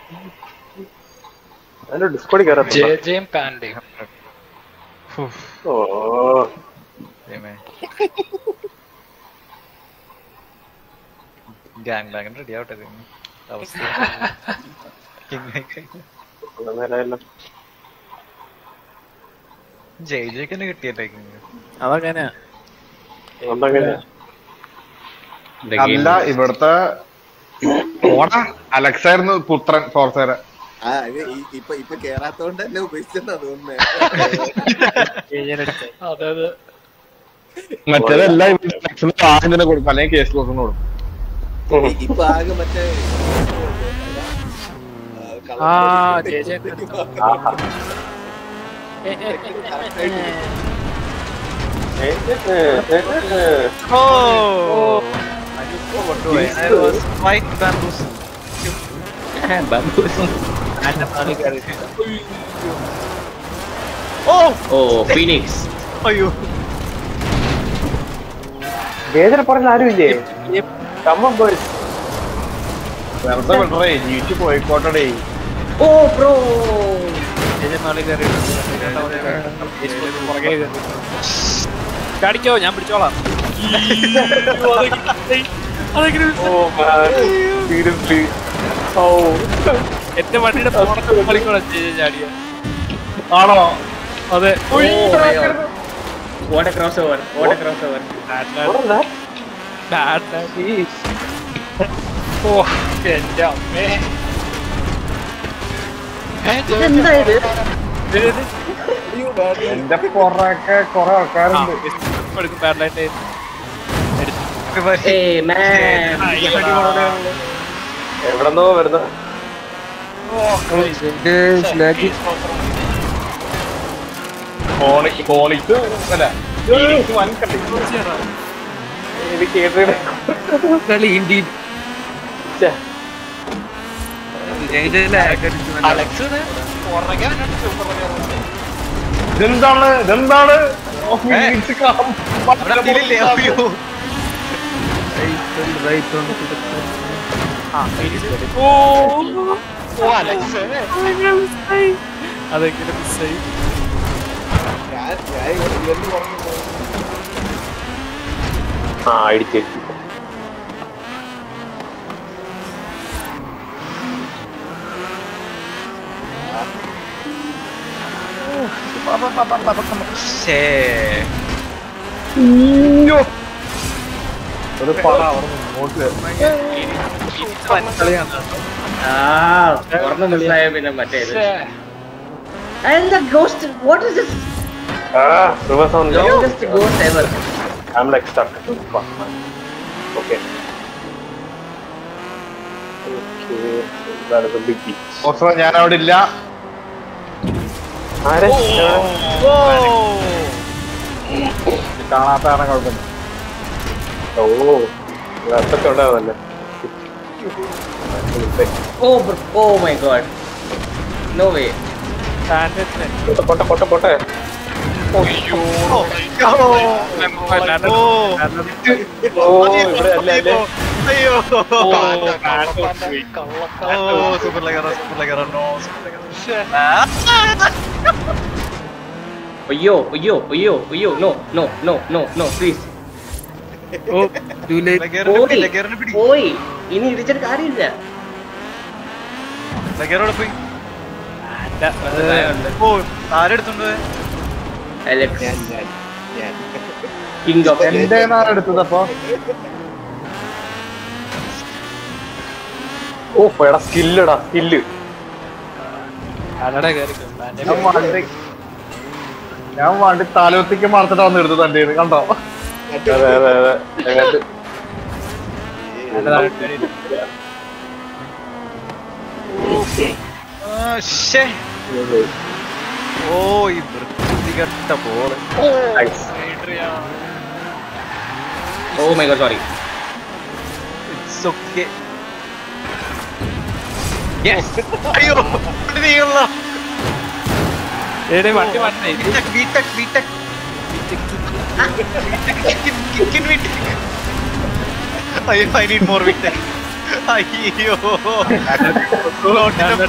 അതിന്റെ ഡിസ്കോഡി കയറാം ജെ ജെയും പാൻഡയും ഓ ഗ്യാങ് ബാങ്കിന് റെഡി ആവട്ടെ ഇത്. അവസ്ഥ നേരമല്ല ജയ് ജയ്ക്ക് തന്നെ കിട്ടിയല്ലേ കിങ് അതങ്ങനെയാ അതങ്ങനെ അല്ല ഇവിടുത്തെ ഓടാ അലക്സ് ആയിരുന്നു പുത്രൻ ഫോർസേര ആ ഇത് ഈ- ഇപ്പൊ ഇപ്പൊ കേറാത്തോണ്ട് തന്നെ ഉപയോഗിച്ചെന്നാ തോന്നുന്നേ അതെ അതെ മറ്റേതെല്ലാം ഇവിടെ അലക്സിന് ആദ്യം തന്നെ കൊടുക്കും അല്ലെങ്കിൽ കേസ് കൊടുക്കുന്നു കൊടുക്കും ഇ- ഇപ്പൊ ആകെ മറ്റേ ആ ജെ ജെ Oh! കൊണ്ടുപോയി I was quite bamboozled. Oh phoenix അയ്യോ വേദന പറഞ്ഞ ആരും ഇല്ലേ കമ്മ ബോയ്സ് വെറുതെ വിടറേ ജീവിച്ച് പോയിക്കോട്ടെ ഓ ബ്രോ കടിക്കോ ഞാൻ പിടിച്ചോളാം ഓ സീരിയസ്ലി ഓ എന്റെ വണ്ടിയുടെ പോണത്തെ കളിക്കൂടെ ചാടിയ ആണോ അതെ what a crossover what a crossover oh എന്റെ അമ്മേ എന്റെ പുറക്കെ കൊറേ ആൾക്കാരുണ്ട് എടുക്കും ബാഡ്ലൈറ്റ് ഏ മാൻ എവിടെന്നോ വരുന്ന കോണി കോണിക്ക് അല്ല വൻ കട്ടി എനിക്ക് കേട്ടിട്ട് അലക്സ് പുറകെ വന്നിട്ട് സൂപ്പർ ഇതെന്താണ് ഇതെന്താണ് ഓ, ഫീനിക്സ് കാം. അവിടെ ഇതിലില്ലേ അയ്യോ ഓ അലക്സ് അതെങ്ങനെ മിസ്സായി ഞാൻ ഞാൻ ഇവിടെ ഇവന്ന് പറഞ്ഞു ആ ഇടിച്ച് ശേ ഒരു പട അവിടെ മുന്നോട്ട് വരണം. ആ ഒരെണ്ണം മിസ്സായ പിന്നെ മറ്റേത് എന്താ ഗോസ്റ്റ് വാട്ട് ഇസ് ദിസ് ആ reverse on longest ghost ever I'm like stuck. Fuck, man. Okay. Okay. That is a big beach. ഓർസറ ഞാൻ അവിടെ ഇല്ല ആരെ? കാണാത്തതാണ് കുഴപ്പമില്ല ഓ രസമൊക്കെ ഉണ്ടാവുന്നല്ലേ oh oh my god no way പൊട്ടെ പൊട്ടെ പൊട്ടെ ഓ ഇവിടെ അല്ലേ അല്ലേ അയ്യോ കള്ളക്കാരൻ ഓ സൂപ്പർ ലഗറ സൂപ്പർ ലഗറ നോ അയ്യോ അയ്യോ അയ്യോ അയ്യോ no no no no no please ലഗറിനെ പിടി പോയി ലഗറിനെ പിടി പോയി ഇനി ഇടിച്ചിട്ട് കാര്യമില്ല ലഗറോടെ പോയി ഓ ആരെടുത്തോണ്ട് പോയെ? അലക്സ് ഞാൻ ഞാൻ കിങ് ഓഫ് എന്റെ എടുത്തത് അപ്പൊ ഓ എടാ സ്കില്ലടാ സ്കില്ല് കന്നഡ കയറിക്കും ഞാൻ വണ്ടി ഞാൻ വണ്ടി തലവത്തിക്ക് മറച്ചിട്ട് വന്ന് എടുത്തത് എന്റെ കയ്യിന്ന്. കണ്ടോ അതെ അതെ അതെ ഞങ്ങൾക്ക് ആ, ശ്ശേ. ഓ ഈ വൃത്തികെട്ട ball Thanks. Oh my god sorry it's okay അയ്യോ വണ്ടി നീങ്ങുന്ന ഏടെ വണ്ടി വണ്ടി ബിടെക് ബിടെക് ബിടെക് കിക്കിൻ ബിടെക് അയ്യോ ഐ നീഡ് മോർ ബിടെക് അയ്യോ റോഡിന്റെ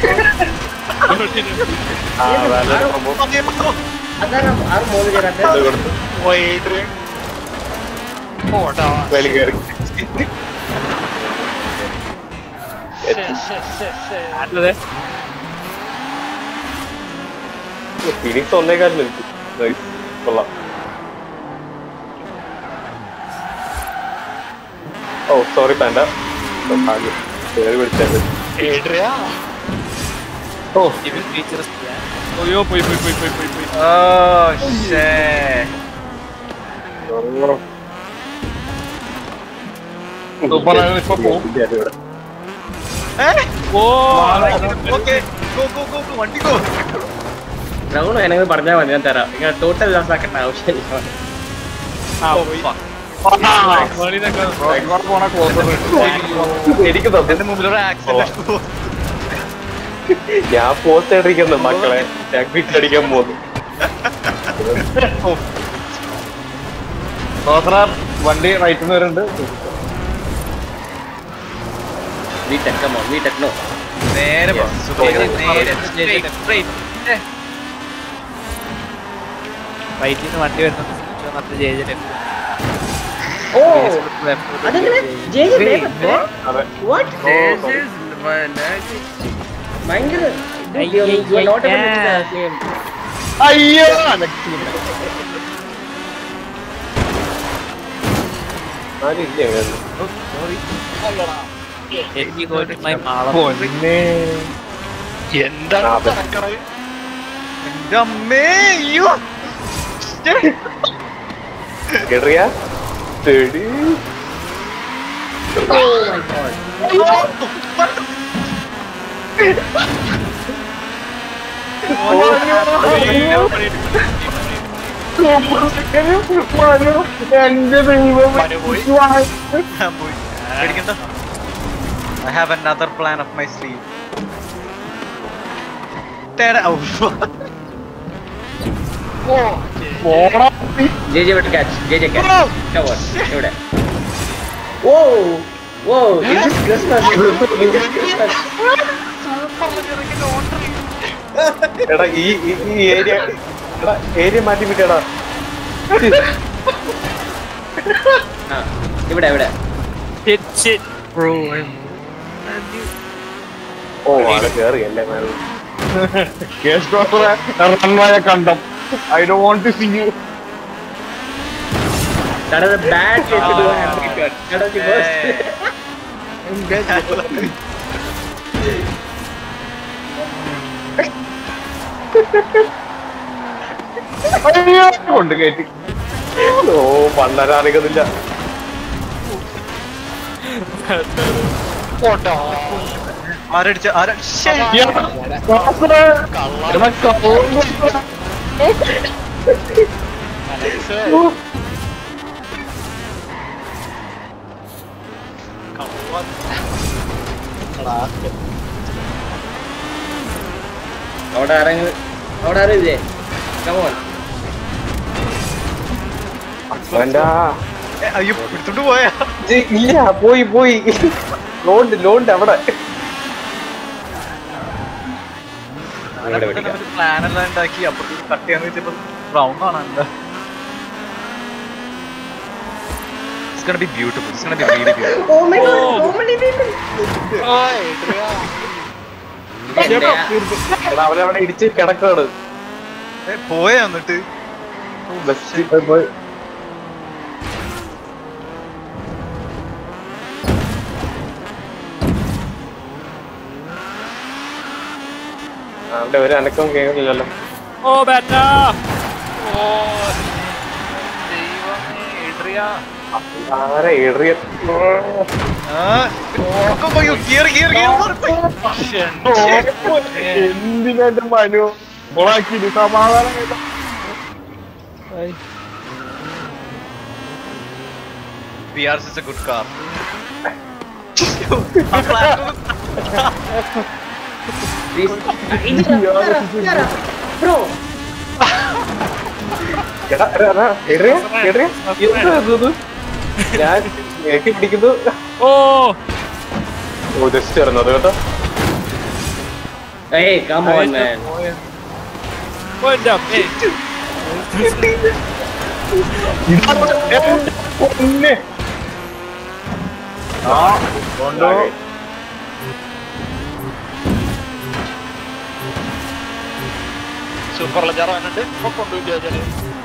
ആ നല്ലൊരു സംഭവം അതാണ് ആറ് മൂന്ന് ഇത് ചേരാത്ത കൊടുത്തു വലി കയറി അല്ലതെ ഫിനിക്സ് ഒന്നേക്കാലും നിൽക്കും Nice. കൊള്ളാം ഓ സോറി പാൻഡ കയറി പിടിച്ചത് ഓ ഇവൻ ടീച്ചർ അയ്യോ പോയി പോയി പോയി പോയി പോയി പോയി ഓ ശേ സൂപ്പർ ഇപ്പൊ പോവും oh okay go go go go വണ്ടി ഗോ ബ്രൗൺ വേണമെങ്കിൽ പറഞ്ഞാൽ മതി ഞാൻ തരാം ഇങ്ങനെ ടോട്ടൽ ലോസ് ആക്കേണ്ട ആവശ്യമില്ല ആ പോയി വെളിയിലൊക്കെ ഇങ്ങോട്ട് പോണ ക്ലോസർ എനിക്ക് തന്നെ എന്റെ മുമ്പിൽ ഒരു ആക്സിഡന്റ് ഞാൻ പോസ്റ്റ് അടിക്കുന്നു മക്കളെ ഞാൻ ക്വിറ്റ് അടിക്കാൻ പോകുന്നു ക്ലോസർ വണ്ടി റൈറ്റിൽ നിന്ന് വരുന്നുണ്ട് വി ടെക്കമോ വി ടെക്നോ നേരെ പോ സുഖം നേരെ straight. റൈറ്റിൽ നിന്ന് വണ്ടി വരുന്നത് മറ്റേ ജയ ജയ ഓ അതെങ്ങനെ ജെ ജെ ലേപ്പത്തെ അതെ വാട്ട് ഭയങ്കര You are not able to do the same. അയ്യോ ആരും ഇല്ല അങ്ങനെ. എനിക്ക് കോരുമായി മാളം എന്താണ് ആ, അതെ. നടക്കണത്? എന്റെ അമ്മേ അയ്യോ ശ്ശേ. കേറിയ ചെടി എന്റെ ദൈവം ഞാൻ പോയി പേടിക്കണ്ട I have another plan of my sleeve J J വിട്ട് catch. J J catch. Come on. ഇവിടെ ഓ ഓ this is Christmas. This is Christmas. എടാ ഈ ഈ- ഈ ഏരിയ എടാ ഏരിയ മാറ്റി വിട്ടേടാ ആ, ഇവിടെ ഇവിടെ ബ്രോ ഓ ആളെ കേറി അല്ലേ മേലെ കേസ് ക്ലോസറെ റൺവായ കണ്ടം ഐ ഡോ want to see you That is a bad way to do a happy cut. That was the worst. അയ്യോ കൊണ്ട് കയറ്റി ഓ പണ്ടരാണിക്കുന്നില്ല ആരടിച്ച ആരാ ശ്ശേ. ക്ലോസറെ എടാ കള്ളൻ അവിടെ ആരെങ്കിലും അവിടെ ആരും കമോൺ വേണ്ടാ ഏ, അയ്യോ എടുത്തോണ്ട് പോയാ ഇജ്ജ് ഇല്ല പോയി പോയി ലോണ്ട് ലോണ്ട് അവിടെ ഇവിടെ പിടിക്കാം. പ്ലാൻ എല്ലാം ഉണ്ടാക്കി അപ്പൊ കട്ട് ചെയ്യാന്ന് വെച്ചപ്പോ ബ്രൗൺ ആണ് എന്താ It's gonna be beautiful. It's gonna be really beautiful. Oh my god, so many people. എടാ അവനെ അവിടെ ഇടിച്ച് കിടക്കാണ് ഏ, പോയാ എന്നിട്ട് ബെസ്റ്റ് പോയി പോയി അവന്റെ ഒരു അനക്കവും കേൾക്കുന്നില്ലല്ലോ ഓ ബാറ്റ ഓ ദൈവമേ ഇഡ്രിയ ആരാ ഏറിയ ആ, ഒക്കെ പോയി. gear, gear, gear മാറിപ്പോയി. എന്തിനാ എന്റെ മനു ഓളാക്കി സമാധാനം കേട്ടോ VRS is a good car. Please. Indira, Indira, Bro, എടാ എടാ, എടാ, ഏറിയ ഏറിയ എന്താ ഇത്? ഞാൻ ഏക്കി പിടിക്കുന്നു ഓ ഓ ജസ്റ്റ് ഇറങ്ങുന്നത് കേട്ടോ Hey, come on, man. ഓ, എൻ്റെ അമ്മേ. പൊന്നെ. ആ കൊണ്ടോ സൂപ്പർ ലജാർ വന്നിട്ട് ഇപ്പൊ കൊണ്ടുപോയി ചേച്ചി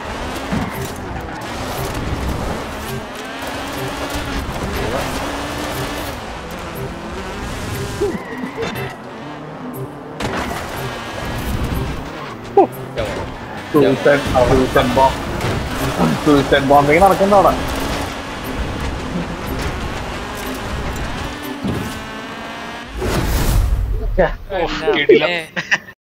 suicide suicide bomb suicide bombing നടക്കുന്ന അവിടെ കിടിലം